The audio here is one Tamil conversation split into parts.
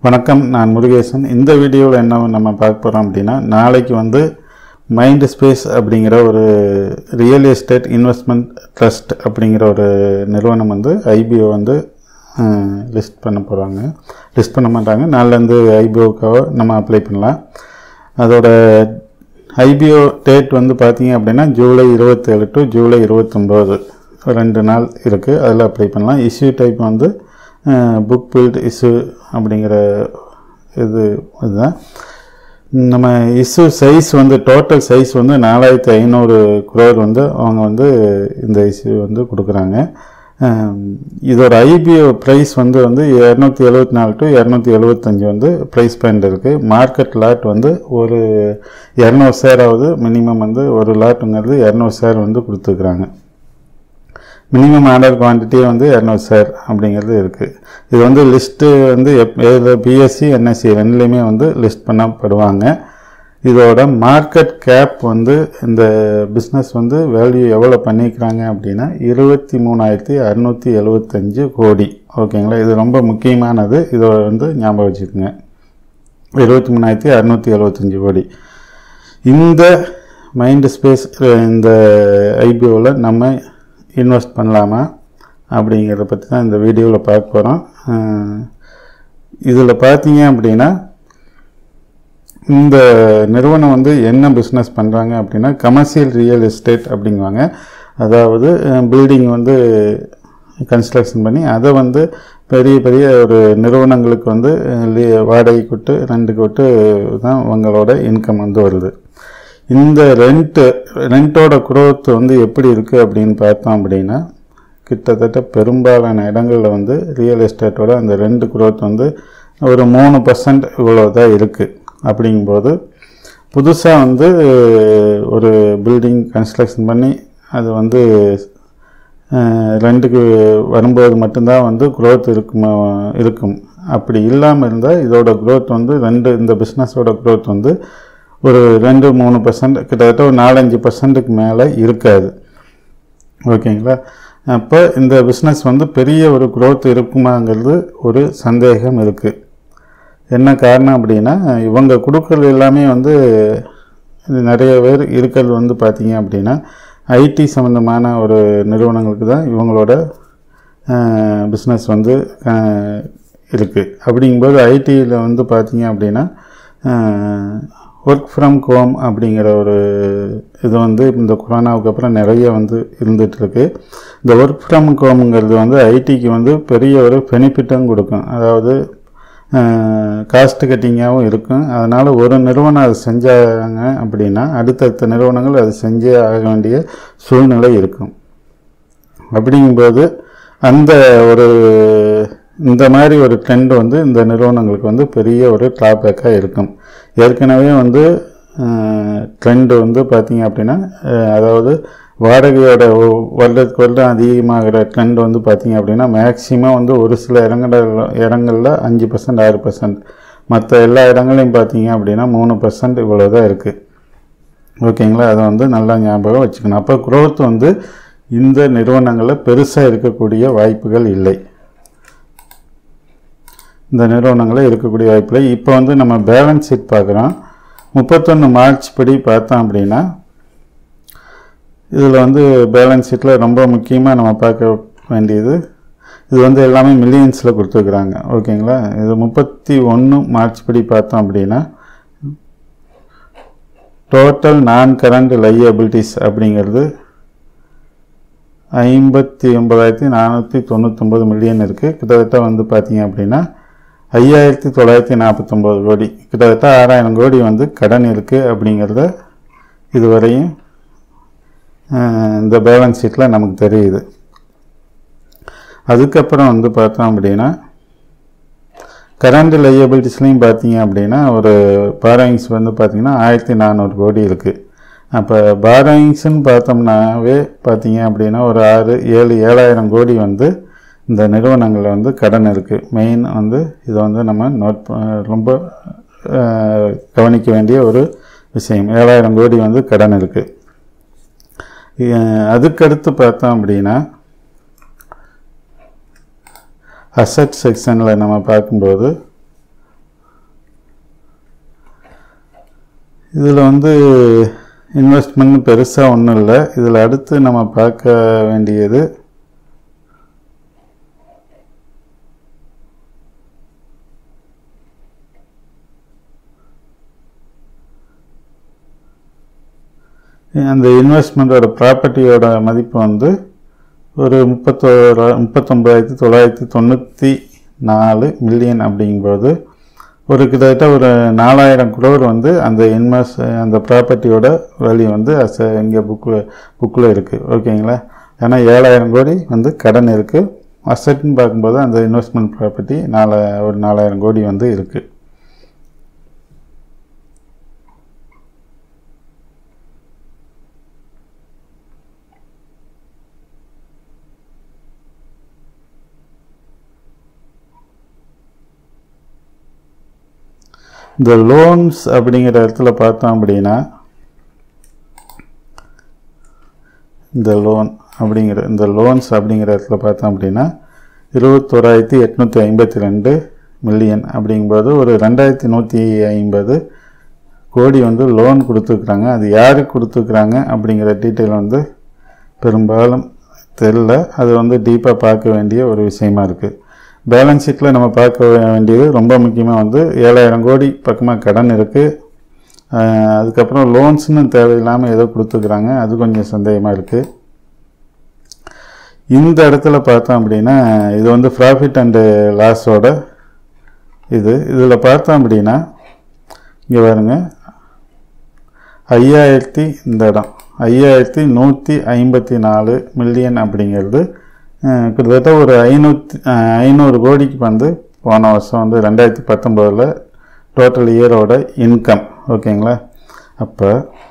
வணக்கம் நான் முருகேசன் இந்த வீடியோவில் என்ன நம்ம பார்க்க போகிறோம் அப்படின்னா நாளைக்கு வந்து மைண்ட் ஸ்பேஸ் அப்படிங்கிற ஒரு ரியல் எஸ்டேட் இன்வெஸ்ட்மெண்ட் ட்ரஸ்ட் அப்படிங்கிற ஒரு நிறுவனம் வந்து ஐபிஓ வந்து லிஸ்ட் பண்ண போகிறாங்க லிஸ்ட் பண்ண மாட்டாங்க நாளிலேருந்து ஐபிஓக்காக நம்ம அப்ளை பண்ணலாம் அதோட ஐபிஓ டேட் வந்து பார்த்தீங்க அப்படின்னா ஜூலை இருபத்தேழு டு ஜூலை இருபத்தொம்போது ரெண்டு நாள் இருக்குது அதில் அப்ளை பண்ணலாம் இஷ்யூ டைப் வந்து புக் பில்ட் இஷ்யூ அப்படிங்கிற இது இதுதான் நம்ம இஷ்யூ சைஸ் வந்து டோட்டல் சைஸ் வந்து நாலாயிரத்தி ஐநூறு குரோர் வந்து அவங்க வந்து இந்த இஷ்யூ வந்து கொடுக்குறாங்க அஹ் இதோட ஐபிஓ ப்ரைஸ் வந்து வந்து இரநூத்தி எழுபத்தி நாலு டு இரநூத்தி எழுபத்தஞ்சு வந்து ப்ரைஸ் பாயிண்ட் இருக்குது மார்க்கெட் லாட் வந்து ஒரு இரநூறு ஷேராவது மினிமம் வந்து ஒரு லாட்டுங்கிறது இரநூறு ஷேர் வந்து கொடுத்துருக்குறாங்க மினிமம் ஆர்டர் குவான்டிட்டியே வந்து இரநூறு ஷேர் அப்படிங்கிறது இருக்குது இது வந்து லிஸ்ட்டு வந்து எப் பிஎஸ்சி என்எஸ்சி ரெண்டுலேயுமே வந்து லிஸ்ட் பண்ணப்படுவாங்க இதோட மார்க்கெட் கேப் வந்து இந்த பிஸ்னஸ் வந்து வேல்யூ எவ்வளோ பண்ணிக்கிறாங்க அப்படின்னா இருபத்தி மூணாயிரத்தி அறநூற்றி எழுபத்தஞ்சு கோடி ஓகேங்களா இது ரொம்ப முக்கியமானது இதை வந்து ஞாபகம் வச்சுக்கோங்க இருபத்தி மூணாயிரத்தி அறநூற்றி எழுபத்தஞ்சு கோடி இந்த மைண்ட் ஸ்பேஸ் இந்த ஐபிஓவில் நம்ம இன்வெஸ்ட் பண்ணலாமா அப்படிங்கிறத பற்றி தான் இந்த வீடியோவில் பார்க்க போகிறோம் இதில் பார்த்தீங்க அப்படின்னா இந்த நிறுவனம் வந்து என்ன பிஸ்னஸ் பண்ணுறாங்க அப்படின்னா கமர்ஷியல் ரியல் எஸ்டேட் அப்படிங்குவாங்க அதாவது பில்டிங் வந்து கன்ஸ்ட்ரக்ஷன் பண்ணி அதை வந்து பெரிய பெரிய ஒரு நிறுவனங்களுக்கு வந்து லீ- வாடகைக்கு விட்டு ரெண்டுக்கு விட்டு தான் அவங்களோட இன்கம் வந்து வருது இந்த ரெண்ட்டு ரெண்டோட குரோத் வந்து எப்படி இருக்குது அப்படின்னு பார்த்தோம் அப்படின்னா கிட்டத்தட்ட பெரும்பாலான இடங்களில் வந்து ரியல் எஸ்டேட்டோட அந்த ரெண்டு குரோத் வந்து ஒரு மூணு பர்சன்ட் இவ்வளோ தான் இருக்குது அப்படிங்கும்போது புதுசாக வந்து ஒரு பில்டிங் கன்ஸ்ட்ரக்ஷன் பண்ணி அது வந்து அஹ், ரெண்டுக்கு வரும்போது மட்டும்தான் வந்து growth இருக்குமா இருக்கும் அப்படி இல்லாமல் இருந்தால் இதோட growth வந்து ரெண்டு இந்த பிஸ்னஸோட growth வந்து ஒரு ரெண்டு மூணு பர்சன்ட் கிட்டத்தட்ட ஒரு நாலஞ்சு பர்சன்ட்டுக்கு மேலே இருக்காது ஓகேங்களா அப்போ இந்த பிஸ்னஸ் வந்து பெரிய ஒரு growth இருக்குமாங்கிறது ஒரு சந்தேகம் இருக்குது என்ன காரணம் அப்படின்னா இவங்க கொடுக்கறது எல்லாமே வந்து இது நிறைய பேர் இருக்கிறது வந்து பார்த்தீங்க அப்படின்னா ஐடி சம்மந்தமான ஒரு நிறுவனங்களுக்கு தான் இவங்களோட பிஸ்னஸ் வந்து இருக்குது அப்படிங்கும்போது ஐடியில் வந்து பார்த்தீங்க அப்படின்னா ஒர்க் ஃப்ரம் ஹோம் அப்படிங்கிற ஒரு இது வந்து இந்த கொரோனாவுக்கு அப்புறம் நிறைய வந்து இருந்துகிட்ருக்கு இந்த ஒர்க் ஃப்ரம் ஹோம்ங்கிறது வந்து ஐடிக்கு வந்து பெரிய ஒரு பெனிஃபிட்டும் கொடுக்கும் அதாவது காஸ்ட் கட்டிங்காகவும் இருக்கும் அதனால் ஒரு நிறுவனம் அது செஞ்சாங்க அப்படின்னா அடுத்தடுத்த நிறுவனங்கள் அது செஞ்சே ஆக வேண்டிய சூழ்நிலை இருக்கும் அப்படிங்கும்போது அந்த ஒரு இந்த மாதிரி ஒரு ட்ரெண்ட் வந்து இந்த நிறுவனங்களுக்கு வந்து பெரிய ஒரு ட்ராபேக்காக இருக்கும் ஏற்கனவே வந்து ட்ரெண்டு வந்து பார்த்தீங்க அப்படின்னா அஹ், அதாவது வாடகையோட ஒ- வருடத்துக்கு வருடம் அதிகமாகிற ட்ரெண்ட் வந்து பார்த்தீங்க அப்படின்னா மேக்ஸிமம் வந்து ஒரு சில இடங்கள இடங்களில் அஞ்சு பர்சன்ட் ஆறு பர்சன்ட் மற்ற எல்லா இடங்களையும் பார்த்தீங்க அப்படின்னா மூணு பர்சன்ட் இவ்வளோ தான் இருக்குது ஓகேங்களா அதை வந்து நல்லா ஞாபகம் வச்சுக்கணும் அப்போ growth வந்து இந்த நிறுவனங்களில் பெருசாக இருக்கக்கூடிய வாய்ப்புகள் இல்லை இந்த நிறுவனங்களில் இருக்கக்கூடிய வாய்ப்பில்லை இப்போ வந்து நம்ம பேலன்ஸ் ஷீட் பார்க்குறோம் முப்பத்தொன்று மார்ச் படி பார்த்தோம் அப்படின்னா இதில் வந்து பேலன்ஸ் ஷீட்டில் ரொம்ப முக்கியமாக நம்ம பார்க்க வேண்டியது இது வந்து எல்லாமே மில்லியன்ஸில் கொடுத்துருக்குறாங்க ஓகேங்களா இது முப்பத்தி ஒன்று மார்ச் படி பார்த்தோம் அப்படின்னா டோட்டல் நான் கரண்ட் லையபிலிட்டிஸ் அப்படிங்கிறது ஐம்பத்தி ஒன்பதாயிரத்தி நானூற்றி தொண்ணூத்தொம்பது மில்லியன் இருக்குது கிட்டத்தட்ட வந்து பார்த்தீங்க அப்படின்னா ஐயாயிரத்தி தொள்ளாயிரத்தி நாற்பத்தொம்போது கோடி கிட்டத்தட்ட ஆறாயிரம் கோடி வந்து கடன் இருக்குது அப்படிங்கிறத இதுவரையும் அஹ், இந்த பேலன்ஸ் ஷீட்டில் நமக்கு தெரியுது அதுக்கப்புறம் வந்து பார்த்தோம் அப்படின்னா கரண்ட் லையபிலிட்டிஸ்லையும் பார்த்தீங்க அப்படின்னா ஒரு பாரோயிங்ஸ் வந்து பார்த்தீங்கன்னா ஆயிரத்தி நானூறு கோடி இருக்குது அப்போ பாரோயிங்ஸ்னு பார்த்தோம்னாவே பார்த்தீங்க அப்படின்னா ஒரு ஆறு ஏழு ஏழாயிரம் கோடி வந்து இந்த நிறுவனங்களில் வந்து கடன் இருக்குது மெயின் வந்து இதை வந்து நம்ம நோட் ப- ரொம்ப அஹ், கவனிக்க வேண்டிய ஒரு விஷயம் ஏழாயிரம் கோடி வந்து கடன் இருக்குது அதுக்கடுத்து பார்த்தோம் அப்படின்னா அசட் செக்ஷனில் நம்ம பார்க்கும்போது இதில் வந்து இன்வெஸ்ட்மெண்ட் பெருசாக ஒன்றும் இல்லை இதில் அடுத்து நம்ம பார்க்க வேண்டியது அந்த இன்வெஸ்ட்மெண்ட்டோட ப்ராப்பர்ட்டியோட மதிப்பு வந்து ஒரு முப்பத்தோரா முப்பத்தொம்பதாயிரத்தி தொள்ளாயிரத்தி தொண்ணூற்றி நாலு மில்லியன் அப்படிங்கும்போது ஒரு கிட்டத்தட்ட ஒரு நாலாயிரம் குரோர் வந்து அந்த இன்வெஸ்ட் அந்த ப்ராப்பர்ட்டியோட வேல்யூ வந்து அஸ் இங்கே புக்கு புக்கில் இருக்குது ஓகேங்களா ஏன்னா ஏழாயிரம் கோடி வந்து கடன் இருக்குது அசட்னு பார்க்கும்போது அந்த இன்வெஸ்ட்மெண்ட் ப்ராப்பர்ட்டி நாலு ஒரு நாலாயிரம் கோடி வந்து இருக்குது இந்த லோன்ஸ் அப்படிங்கிற இடத்துல பார்த்தோம் அப்படின்னா இந்த லோன் அப்படிங்கிற இந்த லோன்ஸ் அப்படிங்கிற இடத்துல பார்த்தோம் அப்படின்னா இருபத்தோராயிரத்தி எட்நூற்றி ஐம்பத்தி ரெண்டு மில்லியன் அப்படிங்கும்போது ஒரு ரெண்டாயிரத்தி நூற்றி ஐம்பது கோடி வந்து லோன் கொடுத்துருக்குறாங்க அது யாருக்கு கொடுத்துருக்குறாங்க அப்படிங்கிற டீட்டெயில் வந்து பெரும்பாலும் தெரில அது வந்து டீப்பாக பார்க்க வேண்டிய ஒரு விஷயமா இருக்குது பேலன்ஸ் ஷீட்டில் நம்ம பார்க்க வேண்டியது ரொம்ப முக்கியமாக வந்து ஏழாயிரம் கோடி பக்கமாக கடன் இருக்குது அதுக்கப்புறம் லோன்ஸ்னு தேவையில்லாமல் ஏதோ கொடுத்துருக்குறாங்க அது கொஞ்சம் சந்தேகமாக இருக்குது இந்த இடத்துல பார்த்தோம் அப்படின்னா இது வந்து ப்ராஃபிட் அண்டு லாஸோட இது இதில் பார்த்தோம் அப்படின்னா இங்கே பாருங்க ஐயாயிரத்தி இந்த இடம் ஐயாயிரத்தி நூற்றி ஐம்பத்தி நாலு மில்லியன் அப்படிங்கிறது அஹ், கிட்டத்தட்ட ஒரு ஐநூற்றி ஐநூறு கோடிக்கு வந்து போன வருஷம் வந்து ரெண்டாயிரத்தி பத்தொம்போதில் டோட்டல் இயரோட இன்கம் ஓகேங்களா அப்போ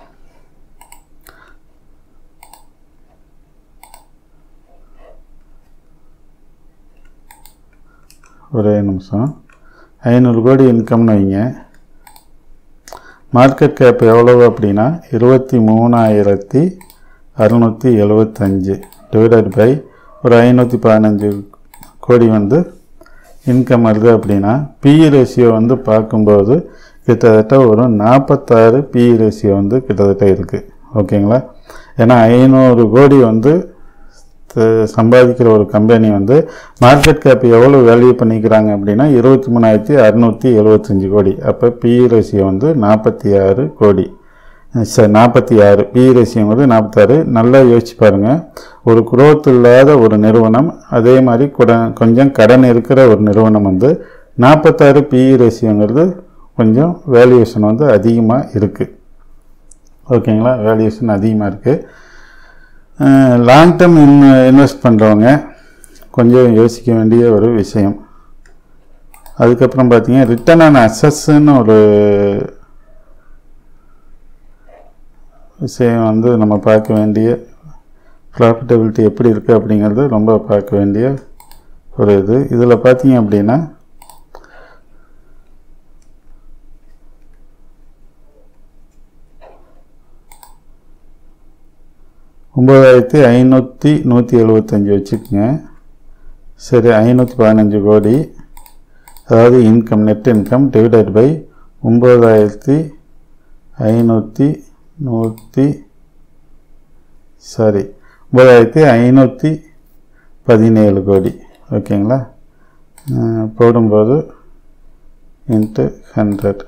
ஒரே நிமிஷம் ஐநூறு கோடி இன்கம்னு வைங்க மார்க்கெட் கேப் எவ்வளவு அப்படின்னா இருபத்தி மூணாயிரத்தி அறுநூற்றி எழுபத்தஞ்சு டிவைடட் பை ஒரு ஐநூற்றி பதினஞ்சு கோடி வந்து இன்கம் வருது அப்படின்னா பிஇ ரேஷியோ வந்து பார்க்கும்போது கிட்டத்தட்ட ஒரு நாற்பத்தாறு பிஇ ரேஷியோ வந்து கிட்டத்தட்ட இருக்குது ஓகேங்களா ஏன்னா ஐநூறு கோடி வந்து த- சம்பாதிக்கிற ஒரு கம்பெனி வந்து மார்க்கெட் கேப் எவ்வளோ வேல்யூ பண்ணிக்கிறாங்க அப்படின்னா இருபத்தி மூணாயிரத்தி அறுநூற்றி எழுபத்தஞ்சு கோடி அப்போ பிஇ ரேஷியோ வந்து நாற்பத்தி ஆறு கோடி சார் நாற்பத்தி ஆறு பிஇ ரேஷியோங்கிறது நாற்பத்தாறு நல்லா யோசிச்சு பாருங்கள் ஒரு குரோத் இல்லாத ஒரு நிறுவனம் அதே மாதிரி குட கொஞ்சம் கடன் இருக்கிற ஒரு நிறுவனம் வந்து நாற்பத்தாறு பிஇ ரேஷியோங்கிறது கொஞ்சம் வேல்யூவேஷன் வந்து அதிகமாக இருக்குது ஓகேங்களா வேல்யூவேஷன் அதிகமாக இருக்குது லாங் டேர்ம் இன் இன்வெஸ்ட் பண்ணுறவங்க கொஞ்சம் யோசிக்க வேண்டிய ஒரு விஷயம் அதுக்கப்புறம் பார்த்தீங்க ரிட்டர்ன் ஆன் அசஸ்ன்னு ஒரு விஷயம் வந்து நம்ம பார்க்க வேண்டிய ப்ராஃபிட்டபிலிட்டி எப்படி இருக்குது அப்படிங்கிறது ரொம்ப பார்க்க வேண்டிய ஒரு இது இதில் பார்த்தீங்க அப்படின்னா ஒம்பதாயிரத்தி ஐநூற்றி நூற்றி எழுபத்தஞ்சி வச்சுக்கோங்க சரி ஐநூற்றி பதினஞ்சு கோடி அதாவது income net income divided by ஒம்பதாயிரத்தி ஐநூற்றி நூற்றி சாரி ஒம்பதாயிரத்தி ஐநூற்றி பதினேழு கோடி ஓகேங்களா அஹ் போடும்போது இன்ட்டு ஹண்ட்ரட்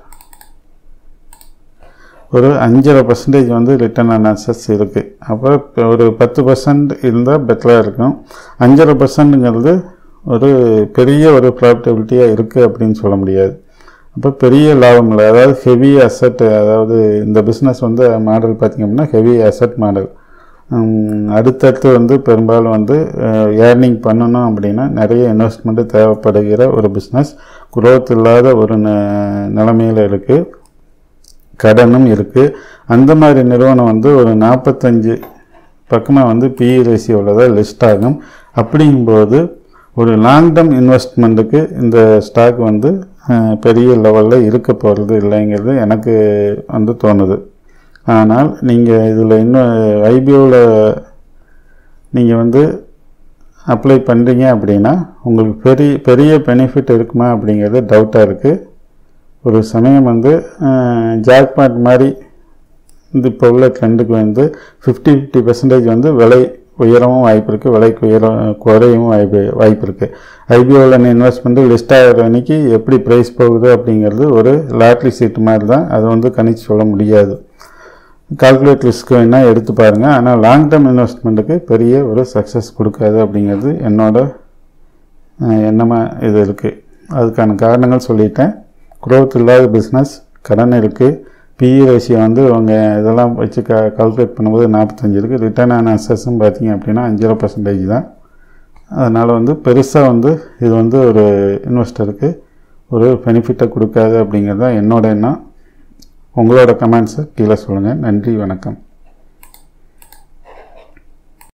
ஒரு அஞ்சரை பர்சன்டேஜ் வந்து ரிட்டர்ன் ஆன் அசஸ் இருக்குது அப்போ இப்போ ஒரு பத்து பர்சன்ட் இருந்தால் பெட்டராக இருக்கும் அஞ்சரை பர்சன்ட்டுங்கிறது ஒரு பெரிய ஒரு ப்ராஃபிட்டபிலிட்டியாக இருக்குது அப்படின்னு சொல்ல முடியாது அப்போ பெரிய லாபம் இல்லை அதாவது ஹெவி அசட் அதாவது இந்த பிஸ்னஸ் வந்து மாடல் பார்த்திங்க அப்படின்னா ஹெவி அசட் மாடல் அடுத்தடுத்து வந்து பெரும்பாலும் வந்து ஏர்னிங் பண்ணணும் அப்படின்னா நிறைய இன்வெஸ்ட்மெண்ட்டு தேவைப்படுகிற ஒரு பிஸ்னஸ் growth இல்லாத ஒரு ந- நிலைமையில் இருக்குது கடனும் இருக்குது அந்த மாதிரி நிறுவனம் வந்து ஒரு நாற்பத்தஞ்சு பக்கமாக வந்து பிஇ ரேஷியோவில் தான் லிஸ்ட் ஆகும் அப்படிங்கும்போது ஒரு லாங் டேர்ம் இன்வெஸ்ட்மெண்ட்டுக்கு இந்த ஸ்டாக் வந்து அஹ், பெரிய லெவலில் இருக்க போகிறது இல்லைங்கிறது எனக்கு வந்து தோணுது ஆனால் நீங்கள் இதில் இன்னும் ஐபிஓவில் நீங்கள் வந்து அப்ளை பண்ணுறீங்க அப்படின்னா உங்களுக்கு பெரிய பெரிய பெனிஃபிட் இருக்குமா அப்படிங்கிறது டவுட்டாக இருக்குது ஒரு சமயம் வந்து ஜாக்பாட் மாதிரி இந்த இப்போ உள்ள ட்ரெண்டுக்கு வந்து ஃபிஃப்டி ஃபிஃப்டி பர்சன்டேஜ் வந்து விலை உயரவும் வாய்ப்பு இருக்குது விலைக்கு உயர குறையவும் வாய்ப்பு வாய்ப்பு இருக்குது ஐபிஓவில் இன்வெஸ்ட்மெண்ட் லிஸ்ட் ஆகிற அன்னைக்கு எப்படி ப்ரைஸ் போகுது அப்படிங்கிறது ஒரு லாட்ரி சீட்டு மாதிரி தான் அதை வந்து கணிச்சு சொல்ல முடியாது கால்குலேட் ரிஸ்க் வேணால் எடுத்து பாருங்கள் ஆனால் லாங் டேர்ம் இன்வெஸ்ட்மெண்ட்டுக்கு பெரிய ஒரு சக்ஸஸ் கொடுக்காது அப்படிங்கிறது என்னோட அஹ், எண்ணமாக இது இருக்குது அதுக்கான காரணங்கள் சொல்லிட்டேன் growth இல்லாத பிஸ்னஸ் கடன் இருக்குது பிஇ ரேஷியோ வந்து அவங்க இதெல்லாம் வச்சு க கால்குலேட் பண்ணும்போது நாற்பத்தஞ்சு இருக்குது ரிட்டர்ன் ஆன் அசஸும் பார்த்தீங்க அப்படின்னா அஞ்சரை பர்சன்டேஜ் தான் அதனால் வந்து பெருசாக வந்து இது வந்து ஒரு இன்வெஸ்டருக்கு ஒரு பெனிஃபிட்டை கொடுக்காது அப்படிங்கிறது தான் என்னோட எண்ணம் உங்களோட கமெண்ட்ஸை கீழே சொல்லுங்கள் நன்றி வணக்கம்